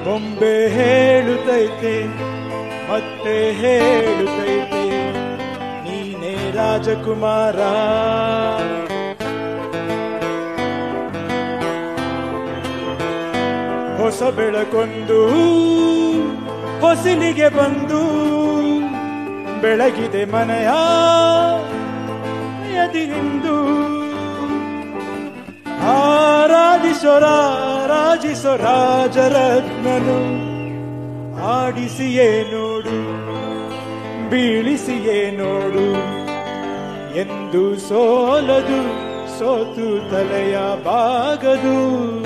ಬೊಂಬೆ ಹೇಳುತ್ತೈತೆ ಮತ್ತೆ ಹೇಳುತ್ತೈತೆ ನೀನೇ ರಾಜಕುಮಾರ ಹೊಸ ಬೆಳಕೊಂದು ಹೊಸಿಲಿಗೆ ಬಂದು ಬೆಳಗಿದೆ ಮನೆಯ ಎದಿರಿಂದು ಆರಾಧಿಸೊರ ರಾಜಿಸೊ ರಾಜರತ್ನನು ಆಡಿಸಿಯೇ ನೋಡು ಬೀಳಿಸಿಯೇ ನೋಡು ಎಂದು ಸೋಲದು ಸೋತು ತಲೆಯ ಬಾಗದು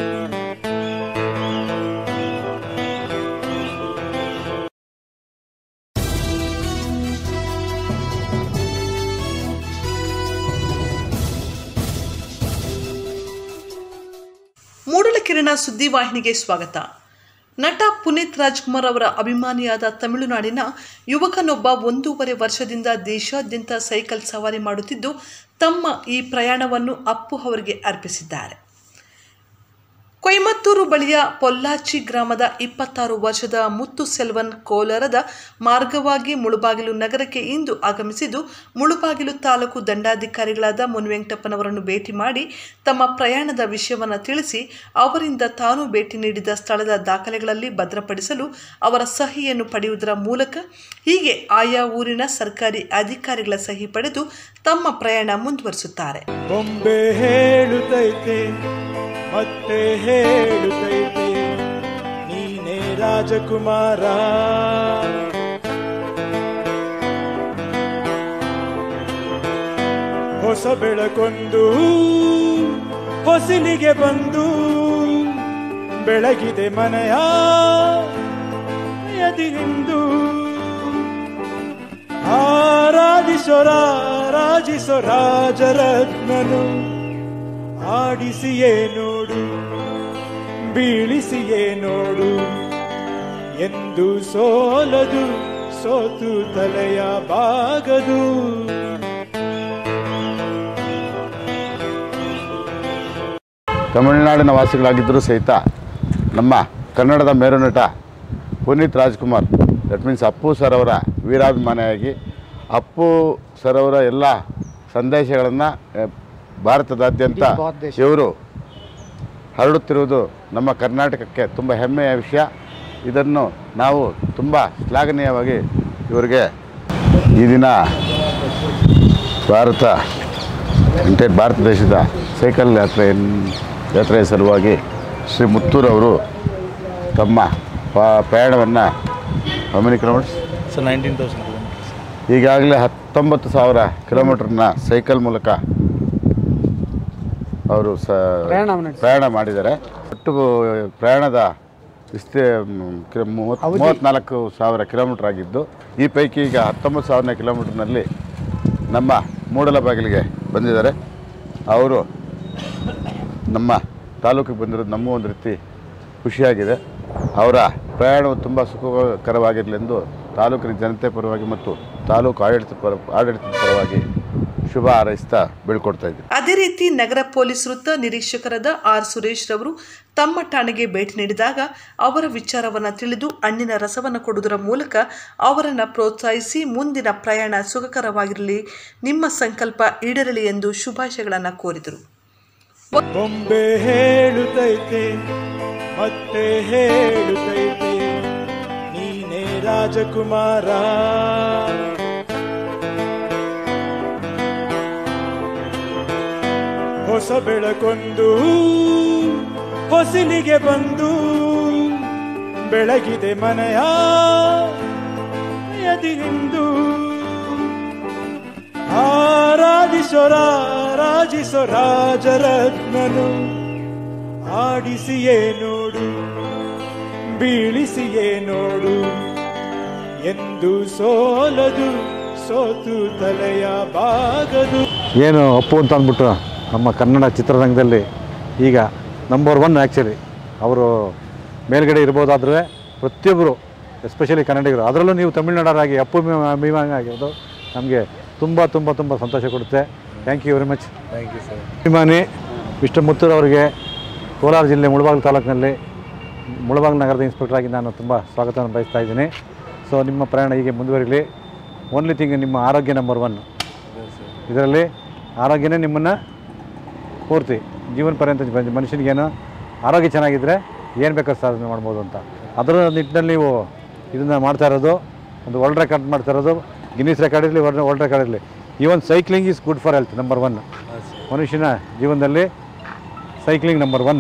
ಮೂಡಲಕಿರಣ ಸುದ್ದಿವಾಹಿನಿಗೆ ಸ್ವಾಗತ ನಟ ಪುನೀತ್ ರಾಜ್ಕುಮಾರ್ ಅವರ ಅಭಿಮಾನಿಯಾದ ತಮಿಳುನಾಡಿನ ಯುವಕನೊಬ್ಬ ಒಂದೂವರೆ ವರ್ಷದಿಂದ ದೇಶಾದ್ಯಂತ ಸೈಕಲ್ ಸವಾರಿ ಮಾಡುತ್ತಿದ್ದು ತಮ್ಮ ಈ ಪ್ರಯಾಣವನ್ನು ಅಪ್ಪು ಅವರಿಗೆ ಅರ್ಪಿಸಿದ್ದಾರೆ ಕೊಯಮತ್ತೂರು ಬಳಿಯ ಪೊಲ್ಲಾಚಿ ಗ್ರಾಮದ ಇಪ್ಪತ್ತಾರು ವರ್ಷದ ಮುತ್ತು ಸೆಲ್ವನ್ ಕೋಲಾರದ ಮಾರ್ಗವಾಗಿ ಮುಳುಬಾಗಿಲು ನಗರಕ್ಕೆ ಇಂದು ಆಗಮಿಸಿದ್ದು ಮುಳುಬಾಗಿಲು ತಾಲೂಕು ದಂಡಾಧಿಕಾರಿಗಳಾದ ಮುನ್ವೆಂಕಟಪ್ಪನವರನ್ನು ಭೇಟಿ ಮಾಡಿ ತಮ್ಮ ಪ್ರಯಾಣದ ವಿಷಯವನ್ನು ತಿಳಿಸಿ ಅವರಿಂದ ತಾನು ಭೇಟಿ ನೀಡಿದ ಸ್ಥಳದ ದಾಖಲೆಗಳಲ್ಲಿ ಭದ್ರಪಡಿಸಲು ಅವರ ಸಹಿಯನ್ನು ಪಡೆಯುವುದರ ಮೂಲಕ ಹೀಗೆ ಆಯಾ ಊರಿನ ಸರ್ಕಾರಿ ಅಧಿಕಾರಿಗಳ ಸಹಿ ಪಡೆದು ತಮ್ಮ ಪ್ರಯಾಣ ಮುಂದುವರಿಸುತ್ತಾರೆ ಬೊಂಬೆ ಹೇಳುತ್ತೈತೆ ಮತ್ತೆ ಹೇಳುತ್ತೈತೆ ನೀನೇ ರಾಜಕುಮಾರ ಹೊಸ ಬೆಳಕೊಂದು ಹೊಸಿಲಿಗೆ ಬಂದು ಬೆಳಗಿದೆ ಮನೆಯ ಎದಿರಿಂದು ಆರಾಧಿಸೊರ ರಾಜಿಸೊ ರಾಜರತ್ನನು ಆಡಿಸಿಯೇ ನೋಡು ಬೀಳಿಸಿಯೇ ನೋಡು ಎಂದು ಸೋಲದು ಸೋತು ತಲೆಯ ಬಾಗದು ತಮಿಳುನಾಡಿನ ವಾಸಿಗಳಾಗಿದ್ದರೂ ಸಹಿತ ನಮ್ಮ ಕನ್ನಡದ ಮೇರು ನಟ Puneeth Rajkumar that means Appu sir ಅವರ ವೀರಾಭಿಮಾನಿಯಾಗಿ ಅಪ್ಪು ಸರ್ ಅವರ ಎಲ್ಲ ಸಂದೇಶಗಳನ್ನು ಭಾರತದಾದ್ಯಂತ ಇವರು ಹರಡುತ್ತಿರುವುದು ನಮ್ಮ ಕರ್ನಾಟಕಕ್ಕೆ ತುಂಬ ಹೆಮ್ಮೆಯ ವಿಷಯ ಇದನ್ನು ನಾವು ತುಂಬ ಶ್ಲಾಘನೀಯವಾಗಿ ಇವರಿಗೆ ಈ ದಿನ ಭಾರತ ಎಂಟೈರ್ ಭಾರತ ದೇಶದ ಸೈಕಲ್ ಯಾತ್ರೆ ಯಾತ್ರೆಯ ಸಲುವಾಗಿ ಶ್ರೀ ಮುತ್ತೂರವರು ತಮ್ಮ ಪ- ಪ್ರಯಾಣವನ್ನು how many kilometers sir nineteen thousand ಈಗಾಗಲೇ ಹತ್ತೊಂಬತ್ತು ಸಾವಿರ ಕಿಲೋಮೀಟ್ರನ್ನ ಸೈಕಲ್ ಮೂಲಕ ಅವರು ಸ ಪ್ರಯಾಣ ಮಾಡಿದ್ದಾರೆ ಒಟ್ಟು ಪ್ರಯಾಣದ ವಿಸ್ತೀ ಕಿಲೋ- ಮೂವತ್- ಮೂವತ್ತ್ನಾಲ್ಕು ಸಾವಿರ ಕಿಲೋಮೀಟ್ರ್ ಆಗಿದ್ದು ಈ ಪೈಕಿ ಈಗ ಹತ್ತೊಂಬತ್ತು ಸಾವಿರ ಕಿಲೋಮೀಟ್ರ್ನಲ್ಲಿ ನಮ್ಮ ಮೂಡಲ ಬಾಗಿಲಿಗೆ ಬಂದಿದ್ದಾರೆ ಅವರು ನಮ್ಮ ತಾಲೂಕಿಗೆ ಬಂದಿರೋದು ನಮ್ಮ ಒಂದು ರೀತಿ ಖುಷಿಯಾಗಿದೆ ಅವರ ಪ್ರಯಾಣವು ತುಂಬ ಸುಖಕರವಾಗಿರಲೆಂದು ತಾಲೂಕಿನ ಜನತೆ ಪರವಾಗಿ ಮತ್ತು ತಾಲೂಕು ಆಡಳಿತ ಪರ ಆಡಳಿತದ ಪರವಾಗಿ ಶುಭ ಹಾರೈಸ್ತಾ ಬೀಳ್ಕೊಡ್ತಾ ಇದ್ದೀನಿ ಅದೇ ರೀತಿ ನಗರ ಪೊಲೀಸ್ ವೃತ್ತ ನಿರೀಕ್ಷಕರಾದ ಆರ್ ಸುರೇಶ್ ರವರು ತಮ್ಮ ಠಾಣೆಗೆ ಭೇಟಿ ನೀಡಿದಾಗ ಅವರ ವಿಚಾರವನ್ನು ತಿಳಿದು ಹಣ್ಣಿನ ರಸವನ್ನು ಕೊಡುವುದರ ಮೂಲಕ ಅವರನ್ನು ಪ್ರೋತ್ಸಾಹಿಸಿ ಮುಂದಿನ ಪ್ರಯಾಣ ಸುಖಕರವಾಗಿರಲಿ ನಿಮ್ಮ ಸಂಕಲ್ಪ ಈಡೇರಲಿ ಎಂದು ಶುಭಾಶಯಗಳನ್ನು ಕೋರಿದರು ಬೊಂಬೆ ಹೇಳುತ್ತೈತೆ ಮತ್ತೆ ಹೇಳುತ್ತೈತೆ ನೀನೇ ರಾಜಕುಮಾರ ಹೊಸ ಬೆಳಕೊಂದು ಹೊಸಿಲಿಗೆ ಬಂದು ಬೆಳಗಿದೆ ಮನೆಯ ಎದಿರಿಂದು ಆರಾಧಿಸೊರ ರಾಜಿಸೊ ರಾಜರತ್ನನು ಆಡಿಸಿಯೇ ನೋಡು ಬೀಳಿಸಿಯೇ ನೋಡು ಎಂದು ಸೋಲದು ಸೋತು ತಲೆಯ ಬಾಗದು ಏನು ಅಪ್ಪು ಅಂತ ಅಂದ್ಬಿಟ್ಟು ನಮ್ಮ ಕನ್ನಡ ಚಿತ್ರರಂಗದಲ್ಲಿ ಈಗ ನಂಬರ್ ಒನ್ ಆ್ಯಕ್ಚುಲಿ ಅವರು ಮೇಲ್ಗಡೆ ಇರ್ಬೋದಾದ್ರೆ ಪ್ರತಿಯೊಬ್ಬರು ಎಸ್ಪೆಷಲಿ ಕನ್ನಡಿಗರು ಅದರಲ್ಲೂ ನೀವು ತಮಿಳ್ನಾಡರಾಗಿ ಅಪ್ಪು ಅಭಿಮಾ- ಅಭಿಮಾನಿ ಆಗಿರೋದು ನಮಗೆ ತುಂಬ ತುಂಬ ತುಂಬ ಸಂತೋಷ ಕೊಡುತ್ತೆ thank you very much thank you sir ಅಭಿಮಾನಿ ಮಿಸ್ಟರ್ ಮುತ್ತೂರ್ ಅವರಿಗೆ ಕೋಲಾರ ಜಿಲ್ಲೆ ಮುಳಬಾಗಿಲು ತಾಲೂಕಿನಲ್ಲಿ ಮುಳಬಾಗಿಲು ನಗರದ ಇನ್ಸ್ಪೆಕ್ಟರ್ ಆಗಿ ನಾನು ತುಂಬ ಸ್ವಾಗತವನ್ನು ಬಯಸ್ತಾ ಇದ್ದೀನಿ ಸೊ ನಿಮ್ಮ ಪ್ರಯಾಣ ಹೀಗೆ ಮುಂದುವರಿಲಿ ಓನ್ಲಿ ಥಿಂಗ್ ನಿಮ್ಮ ಆರೋಗ್ಯ ನಂಬರ್ ಒನ್ ಇದರಲ್ಲಿ ಆರೋಗ್ಯನೇ ನಿಮ್ಮನ್ನು ಪೂರ್ತಿ ಜೀವನ ಪರ್ಯಂತ ಬ- ಮನುಷ್ಯನಿಗೇನು ಆರೋಗ್ಯ ಚೆನ್ನಾಗಿದ್ದರೆ ಏನು ಬೇಕಾದ್ರೂ ಸಾಧನೆ ಮಾಡ್ಬೋದು ಅಂತ ಅದರ ನಿಟ್ಟಿನಲ್ಲಿ ನೀವು ಇದನ್ನು ಮಾಡ್ತಾ ಇರೋದು ಒಂದು ವರ್ಲ್ಡ್ ರೆಕಾರ್ಡ್ ಮಾಡ್ತಾ ಇರೋದು ಗಿನ್ನಿಸ್ ರೆಕಾರ್ಡ್ ಇರಲಿ ವರ್ಲ್ಡ್ ವರ್ಲ್ಡ್ ರೆಕಾರ್ಡ್ ಇರಲಿ even cycling is good for health number one ಮನುಷ್ಯನ ಜೀವನದಲ್ಲಿ ಸೈಕ್ಲಿಂಗ್ ನಂಬರ್ ಒನ್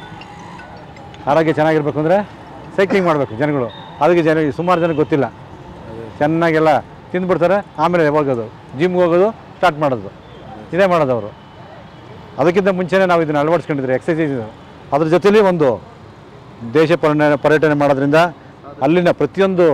ಆರೋಗ್ಯ ಚೆನ್ನಾಗಿರ್ಬೇಕು ಅಂದರೆ ಸೈಕ್ಲಿಂಗ್ ಮಾಡಬೇಕು ಜನಗಳು ಅದಕ್ಕೆ ಜನ ಸುಮಾರು ಜನಕ್ಕೆ ಗೊತ್ತಿಲ್ಲ ಚೆನ್ನಾಗೆಲ್ಲ ತಿಂದ್ಬಿಡ್ತಾರೆ ಆಮೇಲೆ ಹೋಗೋದು ಜಿಮ್ಗೆ ಹೋಗೋದು ಸ್ಟಾರ್ಟ್ ಮಾಡೋದು ಇದೇ ಮಾಡೋದು ಅವರು ಅದಕ್ಕಿಂತ ಮುಂಚೆನೇ ನಾವು ಇದನ್ನು ಅಳವಡಿಸ್ಕೊಂಡಿದ್ರೆ ಎಕ್ಸಸೈಸ್ ಅದ್ರ ಜೊತೆಲಿ ಒಂದು ದೇಶ ಪರ್ಯಟನೆ ಪರ್ಯಟನೆ ಮಾಡೋದ್ರಿಂದ ಅಲ್ಲಿನ ಪ್ರತಿಯೊಂದು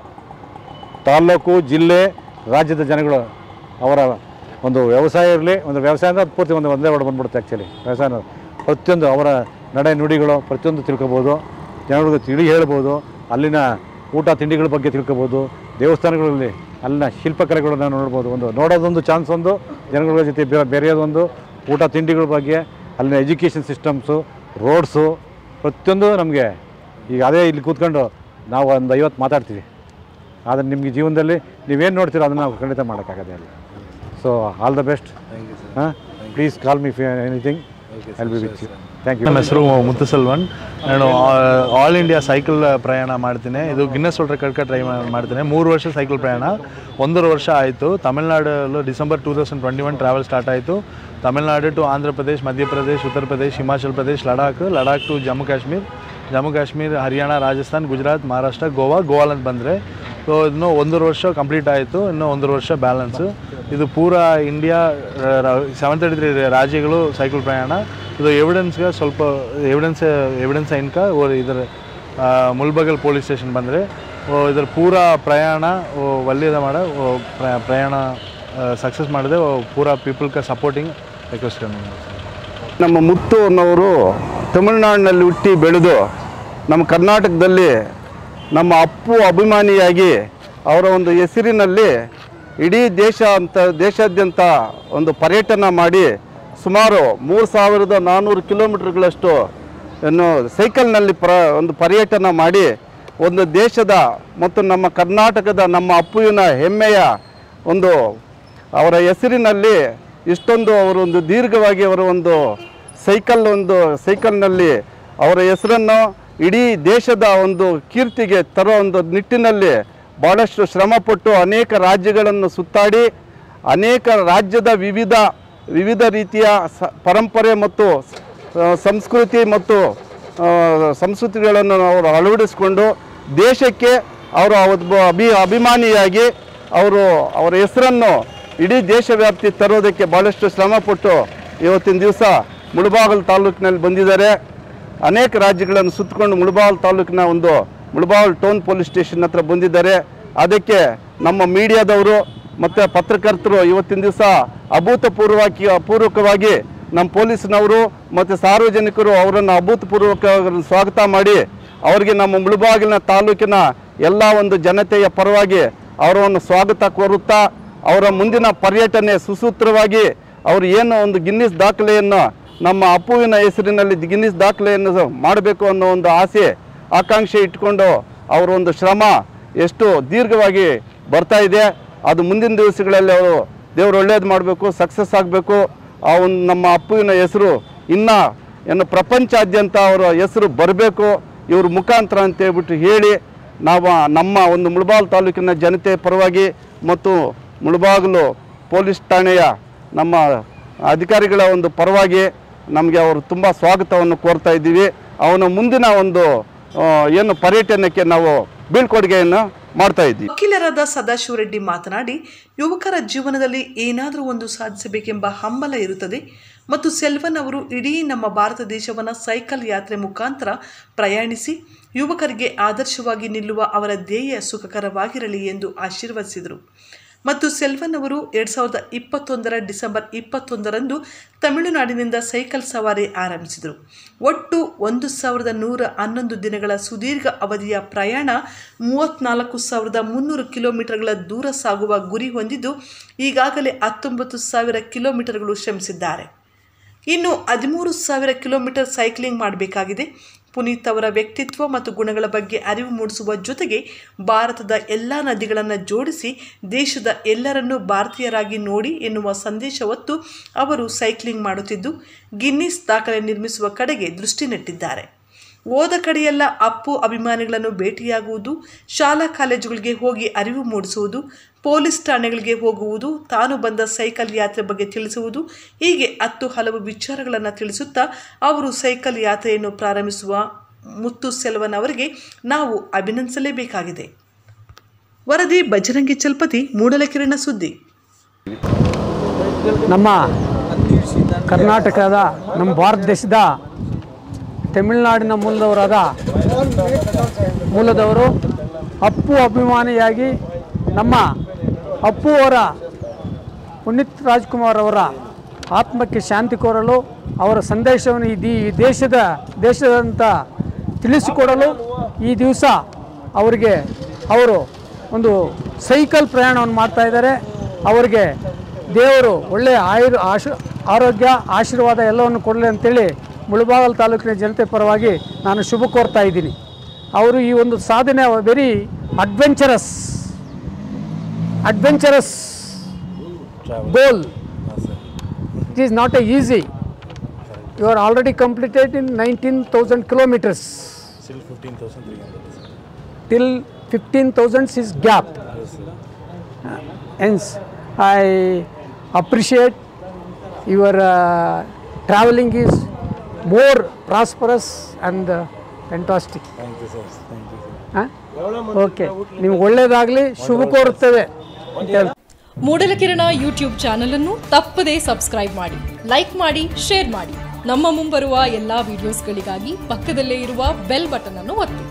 ತಾಲ್ಲೂಕು ಜಿಲ್ಲೆ ರಾಜ್ಯದ ಜನಗಳು ಅವರ ಒಂದು ವ್ಯವಸಾಯ ಇರಲಿ ಒಂದು ವ್ಯವಸಾಯ ಅಂದರೆ ಅದು ಪೂರ್ತಿ ಒಂದು ಒಂದೇ ಹೊಡೆ ಬಂದ್ಬಿಡುತ್ತೆ ಆ್ಯಕ್ಚುಲಿ ವ್ಯವಸಾಯ ಅನ್ನೋದು. ಪ್ರತಿಯೊಂದು ಅವರ ನಡೆ ನುಡಿಗಳು ಪ್ರತಿಯೊಂದು ತಿಳ್ಕೊಬೋದು ಜನಗಳಿಗೆ ತಿಳಿ ಹೇಳ್ಬೋದು ಅಲ್ಲಿನ ಊಟ ತಿಂಡಿಗಳ ಬಗ್ಗೆ ತಿಳ್ಕೊಬೋದು ದೇವಸ್ಥಾನಗಳಲ್ಲಿ ಅಲ್ಲಿನ ಶಿಲ್ಪಕಲೆಗಳನ್ನ ನೋಡ್ಬೋದು ಒಂದು ನೋಡೋದೊಂದು ಚಾನ್ಸ್ ಒಂದು ಜನಗಳ ಜೊತೆ ಬೆ- ಬೆರೆಯೋದೊಂದು ಊಟ ತಿಂಡಿಗಳ ಬಗ್ಗೆ ಅಲ್ಲಿನ ಎಜುಕೇಷನ್ ಸಿಸ್ಟಮ್ಸು ರೋಡ್ಸು ಪ್ರತಿಯೊಂದು ನಮಗೆ ಈಗ ಅದೇ ಇಲ್ಲಿ ಕೂತ್ಕೊಂಡು ನಾವು ಒಂದು ಐವತ್ತು ಮಾತಾಡ್ತೀವಿ ಆದರೆ ನಿಮಗೆ ಜೀವನದಲ್ಲಿ ನೀವೇನು ನೋಡ್ತೀರೋ ಅದನ್ನು ನಾವು ಖಂಡಿತ ಮಾಡೋಕ್ಕಾಗದೇ ಇಲ್ಲ ಸೊ ಆಲ್ ದ ಬೆಸ್ಟ್ ಹಾಂ please call me anything I'll be with you thank you ನನ್ನ ಹೆಸರು ಮುತ್ತುಸಲ್ವನ್ ನಾನು ಆಲ್ ಇಂಡಿಯಾ ಸೈಕಲ್ ಪ್ರಯಾಣ ಮಾಡ್ತೀನಿ ಇದು ಗಿನ್ನಸ್ ವರ್ಲ್ಡ್ ರೆಕಾರ್ಡ್ಗೆ ಟ್ರೈ ಮಾಡ್ತೀನಿ ಮೂರು ವರ್ಷ ಸೈಕಲ್ ಪ್ರಯಾಣ ಒಂದೂವರೆ ವರ್ಷ ಆಯಿತು ತಮಿಳ್ನಾಡಲ್ಲೂ December two thousand twenty one travel start ಆಯಿತು ತಮಿಳ್ನಾಡು ಟು ಆಂಧ್ರ ಪ್ರದೇಶ್ ಮಧ್ಯಪ್ರದೇಶ್ ಉತ್ತರ ಪ್ರದೇಶ್ ಹಿಮಾಚಲ್ ಪ್ರದೇಶ್ ಲಡಾಖ್ ಲಡಾಖ್ ಟು ಜಮ್ಮು ಕಾಶ್ಮೀರ್ ಜಮ್ಮು ಕಾಶ್ಮೀರ್ ಹರಿಯಾಣ ರಾಜಸ್ಥಾನ್ ಗುಜರಾತ್ ಮಹಾರಾಷ್ಟ್ರ ಗೋವಾ ಗೋವಾಲಂತ ಬಂದರೆ ಸೊ ಇನ್ನು ಒಂದೂವರೆ ವರ್ಷ ಕಂಪ್ಲೀಟ್ ಆಯಿತು ಇನ್ನೂ ಒಂದೂವರೆ ವರ್ಷ ಬ್ಯಾಲೆನ್ಸು ಇದು ಪೂರಾ ಇಂಡಿಯಾ ಸೆವೆನ್ ತರ್ಟಿ ತ್ರೀ ರಾಜ್ಯಗಳು ಸೈಕಲ್ ಪ್ರಯಾಣ ಇದು ಎವಿಡೆನ್ಸ್ಗೆ ಸ್ವಲ್ಪ ಎವಿಡೆನ್ಸ್ ಎವಿಡೆನ್ಸ್ ಇನ್ಕ ಓ ಇದರ ಆ, ಮುಲ್ಬಗಲ್ ಪೊಲೀಸ್ ಸ್ಟೇಷನ್ ಬಂದರೆ ಇದರ ಪೂರಾ ಪ್ರಯಾಣ ಓ ಒಳ್ಳೆಯದ ಮಾಡ ಓ ಪ್ರ- ಪ್ರಯಾಣ ಸಕ್ಸಸ್ ಮಾಡಿದೆ ಓ ಪೂರಾ ಪೀಪಲ್ಗೆ ಸಪೋರ್ಟಿಂಗ್ ರಿಕ್ವೆಸ್ಟ್ ನಮ್ಮ ಮುತ್ತು ಅನ್ನೋರು ತಮಿಳುನಾಡಿನಲ್ಲಿ ಹುಟ್ಟಿ ಬೆಳೆದು ನಮ್ಮ ಕರ್ನಾಟಕದಲ್ಲಿ ನಮ್ಮ ಅಪ್ಪು ಅಭಿಮಾನಿಯಾಗಿ ಅವರ ಒಂದು ಹೆಸರಿನಲ್ಲಿ ಇಡೀ ದೇಶ ಅಂತ ದೇಶಾದ್ಯಂತ ಒಂದು ಪರ್ಯಟನ ಮಾಡಿ ಸುಮಾರು ಮೂರು ಸಾವಿರದ ನಾನ್ನೂರು ಕಿಲೋಮೀಟರ್ಗಳಷ್ಟು ಏನು ಸೈಕಲ್ನಲ್ಲಿ ಪ್ರ ಒಂದು ಪರ್ಯಟನ ಮಾಡಿ ಒಂದು ದೇಶದ ಮತ್ತು ನಮ್ಮ ಕರ್ನಾಟಕದ ನಮ್ಮ ಅಪ್ಪುವಿನ ಹೆಮ್ಮೆಯ ಒಂದು ಅವರ ಹೆಸರಿನಲ್ಲಿ ಇಷ್ಟೊಂದು ಅವರೊಂದು ದೀರ್ಘವಾಗಿ ಅವರ ಒಂದು ಸೈಕಲ್ ಒಂದು ಸೈಕಲ್ನಲ್ಲಿ ಅವರ ಹೆಸರನ್ನು ಇಡೀ ದೇಶದ ಒಂದು ಕೀರ್ತಿಗೆ ತರೋ ಒಂದು ನಿಟ್ಟಿನಲ್ಲಿ ಭಾಳಷ್ಟು ಶ್ರಮಪಟ್ಟು ಅನೇಕ ರಾಜ್ಯಗಳನ್ನು ಸುತ್ತಾಡಿ ಅನೇಕ ರಾಜ್ಯದ ವಿವಿಧ ವಿವಿಧ ರೀತಿಯ ಸ ಪರಂಪರೆ ಮತ್ತು ಆ, ಸಂಸ್ಕೃತಿ ಮತ್ತು ಆ, ಸಂಸ್ಕೃತಿಗಳನ್ನು ಅವರು ಅಳವಡಿಸಿಕೊಂಡು ದೇಶಕ್ಕೆ ಅವರು ಒಬ್ಬ ಅಭಿ ಅಭಿಮಾನಿಯಾಗಿ ಅವರು ಅವರ ಹೆಸರನ್ನು ಇಡೀ ದೇಶವ್ಯಾಪ್ತಿ ತರೋದಕ್ಕೆ ಭಾಳಷ್ಟು ಶ್ರಮಪಟ್ಟು ಇವತ್ತಿನ ದಿವಸ ಮುಳಬಾಗಲ್ ತಾಲೂಕಿನಲ್ಲಿ ಬಂದಿದ್ದಾರೆ ಅನೇಕ ರಾಜ್ಯಗಳನ್ನು ಸುತ್ತಕೊಂಡು ಮುಳಬಾಗಲ್ ತಾಲೂಕಿನ ಒಂದು ಮುಳಬಾಗಲ್ ಟೌನ್ ಪೊಲೀಸ್ ಸ್ಟೇಷನ್ ಹತ್ರ ಬಂದಿದ್ದಾರೆ ಅದಕ್ಕೆ ನಮ್ಮ ಮೀಡಿಯಾದವರು ಮತ್ತು ಪತ್ರಕರ್ತರು ಇವತ್ತಿನ ದಿವಸ ಅಭೂತಪೂರ್ವವಾಗಿ ಪೂರ್ವಕವಾಗಿ ನಮ್ಮ ಪೊಲೀಸ್ನವರು ಮತ್ತು ಸಾರ್ವಜನಿಕರು ಅವರನ್ನು ಅಭೂತಪೂರ್ವಕ ಸ್ವಾಗತ ಮಾಡಿ ಅವರಿಗೆ ನಮ್ಮ ಮುಳುಬಾಗಿಲಿನ ತಾಲೂಕಿನ ಎಲ್ಲ ಒಂದು ಜನತೆಯ ಪರವಾಗಿ ಅವರನ್ನು ಸ್ವಾಗತ ಕೋರುತ್ತಾ ಅವರ ಮುಂದಿನ ಪರ್ಯಟನೆ ಸುಸೂತ್ರವಾಗಿ ಅವರು ಏನು ಒಂದು ಗಿನ್ನಿಸ್ ದಾಖಲೆಯನ್ನು ನಮ್ಮ ಅಪ್ಪುವಿನ ಹೆಸರಿನಲ್ಲಿ ಗಿನ್ನಿಸ್ ದಾಖಲೆಯನ್ನು ಮಾಡಬೇಕು ಅನ್ನೋ ಒಂದು ಆಸೆ ಆಕಾಂಕ್ಷೆ ಇಟ್ಕೊಂಡು ಅವರ ಒಂದು ಶ್ರಮ ಎಷ್ಟು ದೀರ್ಘವಾಗಿ ಬರ್ತಾ ಇದೆ ಅದು ಮುಂದಿನ ದಿವಸಗಳಲ್ಲಿ ಅವರು ದೇವರು ಒಳ್ಳೇದು ಮಾಡಬೇಕು ಸಕ್ಸಸ್ ಆಗಬೇಕು ಆ ಒಂದು ನಮ್ಮ ಅಪ್ಪುವಿನ ಹೆಸರು ಇನ್ನು ಏನು ಪ್ರಪಂಚಾದ್ಯಂತ ಅವರ ಹೆಸರು ಬರಬೇಕು ಇವ್ರ ಮುಖಾಂತರ ಅಂತ ಹೇಳ್ಬಿಟ್ಟು ಹೇಳಿ ನಾವು ನಮ್ಮ ಒಂದು ಮುಳಬಾಲ್ ತಾಲೂಕಿನ ಜನತೆ ಪರವಾಗಿ ಮತ್ತು ಮುಳಬಾಗಿಲು ಪೊಲೀಸ್ ಠಾಣೆಯ ನಮ್ಮ ಅಧಿಕಾರಿಗಳ ಒಂದು ಪರವಾಗಿ ನಮಗೆ ಅವರು ತುಂಬ ಸ್ವಾಗತವನ್ನು ಕೋರ್ತಾ ಇದ್ದೀವಿ ಅವನ ಮುಂದಿನ ಒಂದು ಆ, ಏನು ಪರ್ಯಟನಕ್ಕೆ ನಾವು ಬೀಳ್ಕೊಡುಗೆಯನ್ನು ಮಾಡ್ತಾ ಇದ್ದೀವಿ ವಕೀಲರಾದ ಸದಾಶಿವ ರೆಡ್ಡಿ ಮಾತನಾಡಿ ಯುವಕರ ಜೀವನದಲ್ಲಿ ಏನಾದರೂ ಒಂದು ಸಾಧಿಸಬೇಕೆಂಬ ಹಂಬಲ ಇರುತ್ತದೆ ಮತ್ತು ಸೆಲ್ವನ್ ಅವರು ಇಡೀ ನಮ್ಮ ಭಾರತ ದೇಶವನ್ನು ಸೈಕಲ್ ಯಾತ್ರೆ ಮುಖಾಂತರ ಪ್ರಯಾಣಿಸಿ ಯುವಕರಿಗೆ ಆದರ್ಶವಾಗಿ ನಿಲ್ಲುವ ಅವರ ಧ್ಯೇಯ ಸುಖಕರವಾಗಿರಲಿ ಎಂದು ಆಶೀರ್ವದಿಸಿದರು ಮತ್ತು ಸೆಲ್ವನ್ ಅವರು ಎರಡು ಸಾವಿರದ ಇಪ್ಪತ್ತೊಂದರ ಡಿಸೆಂಬರ್ ಇಪ್ಪತ್ತೊಂದರಂದು ತಮಿಳುನಾಡಿನಿಂದ ಸೈಕಲ್ ಸವಾರಿ ಆರಂಭಿಸಿದರು ಒಟ್ಟು ಒಂದು ಸಾವಿರದ ನೂರ ಹನ್ನೊಂದು ದಿನಗಳ ಸುದೀರ್ಘ ಅವಧಿಯ ಪ್ರಯಾಣ ಮೂವತ್ತ್ನಾಲ್ಕು ಸಾವಿರದ ಮುನ್ನೂರು ಕಿಲೋಮೀಟರ್ಗಳ ದೂರ ಸಾಗುವ ಗುರಿ ಹೊಂದಿದ್ದು ಈಗಾಗಲೇ ಹತ್ತೊಂಬತ್ತು ಸಾವಿರ ಕಿಲೋಮೀಟರ್ಗಳು ಶ್ರಮಿಸಿದ್ದಾರೆ ಇನ್ನು ಹದಿಮೂರು ಸಾವಿರ ಕಿಲೋಮೀಟರ್ ಸೈಕ್ಲಿಂಗ್ ಮಾಡಬೇಕಾಗಿದೆ ಪುನೀತ್ ಅವರ ವ್ಯಕ್ತಿತ್ವ ಮತ್ತು ಗುಣಗಳ ಬಗ್ಗೆ ಅರಿವು ಮೂಡಿಸುವ ಜೊತೆಗೆ ಭಾರತದ ಎಲ್ಲ ನದಿಗಳನ್ನು ಜೋಡಿಸಿ ದೇಶದ ಎಲ್ಲರನ್ನೂ ಭಾರತೀಯರಾಗಿ ನೋಡಿ ಎನ್ನುವ ಸಂದೇಶ ಹೊತ್ತು ಅವರು ಸೈಕ್ಲಿಂಗ್ ಮಾಡುತ್ತಿದ್ದು ಗಿನ್ನಿಸ್ ದಾಖಲೆ ನಿರ್ಮಿಸುವ ಕಡೆಗೆ ದೃಷ್ಟಿ ನೆಟ್ಟಿದ್ದಾರೆ ಹೋದ ಕಡೆಯೆಲ್ಲ ಅಪ್ಪು ಅಭಿಮಾನಿಗಳನ್ನು ಭೇಟಿಯಾಗುವುದು ಶಾಲಾ ಕಾಲೇಜುಗಳಿಗೆ ಹೋಗಿ ಅರಿವು ಮೂಡಿಸುವುದು ಪೊಲೀಸ್ ಠಾಣೆಗಳಿಗೆ ಹೋಗುವುದು ತಾನು ಬಂದ ಸೈಕಲ್ ಯಾತ್ರೆ ಬಗ್ಗೆ ತಿಳಿಸುವುದು ಹೀಗೆ ಹತ್ತು ಹಲವು ವಿಚಾರಗಳನ್ನು ತಿಳಿಸುತ್ತಾ ಅವರು ಸೈಕಲ್ ಯಾತ್ರೆಯನ್ನು ಪ್ರಾರಂಭಿಸುವ ಮುತ್ತು ಸೆಲ್ವನ್ ಅವರಿಗೆ ನಾವು ಅಭಿನಂದಿಸಲೇಬೇಕಾಗಿದೆ ವರದಿ ಬಜರಂಗಿ ಚಲ್ಪತಿ ಮೂಡಲಕಿರಣ ಸುದ್ದಿ ನಮ್ಮ ಕರ್ನಾಟಕದ ನಮ್ಮ ಭಾರತ ದೇಶದ ತಮಿಳುನಾಡಿನ ಮೂಲದವರಾದ ಮೂಲದವರು ಅಪ್ಪು ಅಭಿಮಾನಿಯಾಗಿ ನಮ್ಮ ಅಪ್ಪು ಅವರ ಪುನೀತ್ ರಾಜ್ಕುಮಾರ್ ಅವರ ಆತ್ಮಕ್ಕೆ ಶಾಂತಿ ಕೋರಲು ಅವರ ಸಂದೇಶವನ್ನು ಈ ದಿ- ಈ ದೇಶದ ದೇಶದಂತ ತಿಳಿಸಿಕೊಡಲು ಈ ದಿವಸ ಅವರಿಗೆ ಅವರು ಒಂದು ಸೈಕಲ್ ಪ್ರಯಾಣವನ್ನು ಮಾಡ್ತಾ ಇದ್ದಾರೆ ಅವರಿಗೆ ದೇವರು ಒಳ್ಳೆಯ ಆಯುರ್ ಆಶು ಆರೋಗ್ಯ ಆಶೀರ್ವಾದ ಎಲ್ಲವನ್ನು ಕೊಡಲಿ ಅಂತೇಳಿ ಮುಳಬಾಗಲ್ ತಾಲೂಕಿನ ಜನತೆ ಪರವಾಗಿ ನಾನು ಶುಭ ಕೋರ್ತಾ ಇದ್ದೀನಿ ಅವರು ಈ ಒಂದು ಸಾಧನೆ very adventurous adventurous goal it is not a easy you are already completed in nineteen thousand kilometers till 15,000 is gap. Uh, hence, I appreciate your uh, traveling is more prosperous and uh, fantastic. Thank you, sir. Thank you, sir. Okay ನಿಮ್ಗೆ ಒಳ್ಳೇದಾಗಲಿ ಶುಭ ಕೋರುತ್ತೇವೆ ಅಂತ ಹೇಳ್ತೀನಿ. ಮೂಡಲಕಿರಣ YouTube channel ಅನ್ನು ತಪ್ಪದೇ subscribe ಮಾಡಿ like ಮಾಡಿ share ಮಾಡಿ ನಮ್ಮ ಮುಂಬರುವ ಎಲ್ಲಾ ವಿಡಿಯೋಸ್ಗಳಿಗಾಗಿ ಪಕ್ಕದಲ್ಲೇ ಇರುವ ಬೆಲ್ ಬಟನ್ ಅನ್ನು ಒತ್ತಿ